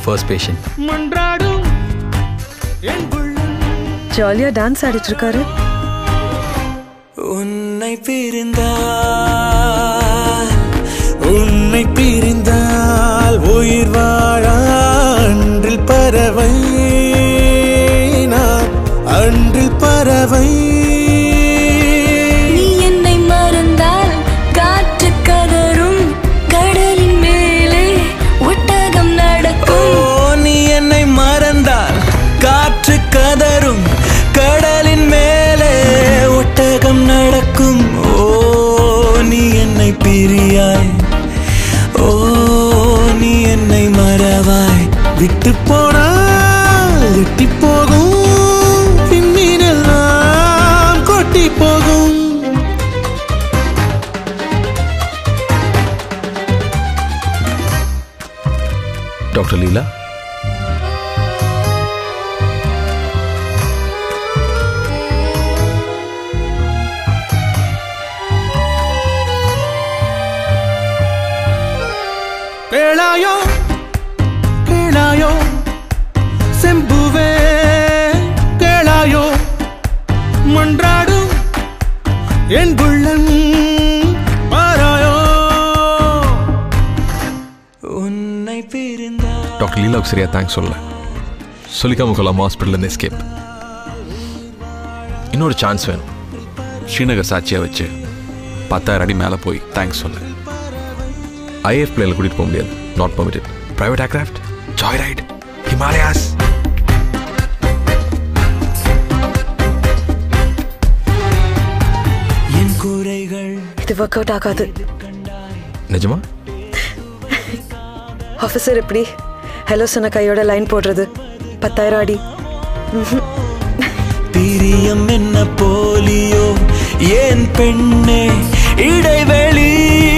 first patient மன்றாடும் என் உள்ளம் ஜாலியா டான்ஸ் ஆடிட்டு இருக்காரு உன்னை பிரிந்தால் உன்னை பிரிந்தால் உயிர் வாழ அன்றில் பறவை நான் அன்றில் பறவை நீ என்னை மறந்தால் காற்று கதரும் கடலின் மேலே ஒட்டகம் ஓ நடக்கும் நீ என்னை மறந்தால் காற்று கதரும் கடலின் மேலே ஒட்டகம் நடக்கும் ஓ நீ என்னை பிரியாய் ஓ நீ என்னை மறவாய் விட்டு போனால் எட்டி போகும் பின்மீனெல்லாம் கொட்டி போகும் டாக்டர் லீலா கேளாயோ கேளாயோ செம்புவே கேளாயோ மன்றாடும் என் புள்ளன் பாராயோ உன்னை பிரிந்தா டாக்டர் லீலாவுக்கு சரியா தேங்க்ஸ் சொல்லல சொல்லிக்காம கொள்ளாம ஹாஸ்பிட்டல்லேருந்து எஸ்கேப் இன்னொரு சான்ஸ் வேணும் ஸ்ரீநகர் சாட்சியாக வச்சு பத்தாயிரம் அடி மேலே போய் தேங்க்ஸ் சொல்ல ஐஎஃப் பிளேல கூட்டிகிட்டு போக முடியாது not permitted private aircraft joy ride Himalayas என் குறைகள் இது ஒர்க் அவுட் ஆகாது நிஜமா ஆஃபீஸர் எப்படி ஹலோ சொன்ன கையோட லைன் போடுறது பத்தாயிரம் அடி பிரியம் என்ன போலியோ ஏன் பெண்ணே இடைவெளி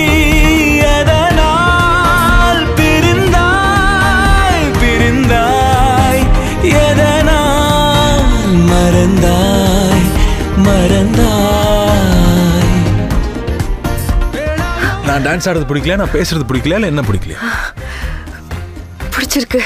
எதனால் பிரிந்தாய் பிரிந்தாய் எதனால் மறந்தாய் மறந்தாய் நான் டான்ஸ் ஆடுறது பிடிக்கல நான் பேசுறது பிடிக்கல இல்லை என்ன பிடிக்கலையா பிடிச்சிருக்கு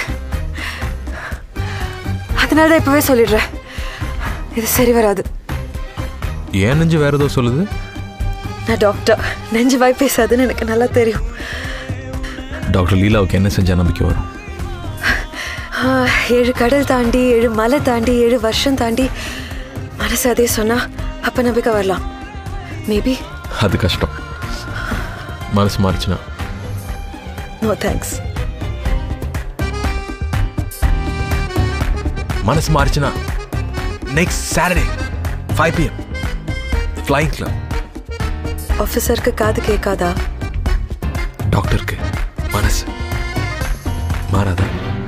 அதனால தான் இப்பவே சொல்லிடுறேன் இது சரி வராது ஏன் நெஞ்சு வேற ஏதோ சொல்லுது நான் டாக்டர் நெஞ்சு வாய் பேசாதுன்னு எனக்கு நல்லா தெரியும் டாக்டர் லீலாவுக்கு என்ன செஞ்சா நம்பிக்கை வரும் ஆ, ஏழு கடல் தாண்டி ஏழு மலை தாண்டி ஏழு வருஷம் தாண்டி மனசு அதே சொன்னா அப்ப நம்பிக்கை வரலாம் மேபி அது கஷ்டம் மனசு மாறிச்சுன்னா நோ தேங்க்ஸ் மனசு மாறிச்சுன்னா next Saturday five PM flying club ஆஃபீஸருக்கு காது கேட்காதா டாக்டருக்கு மனசு மாறாதா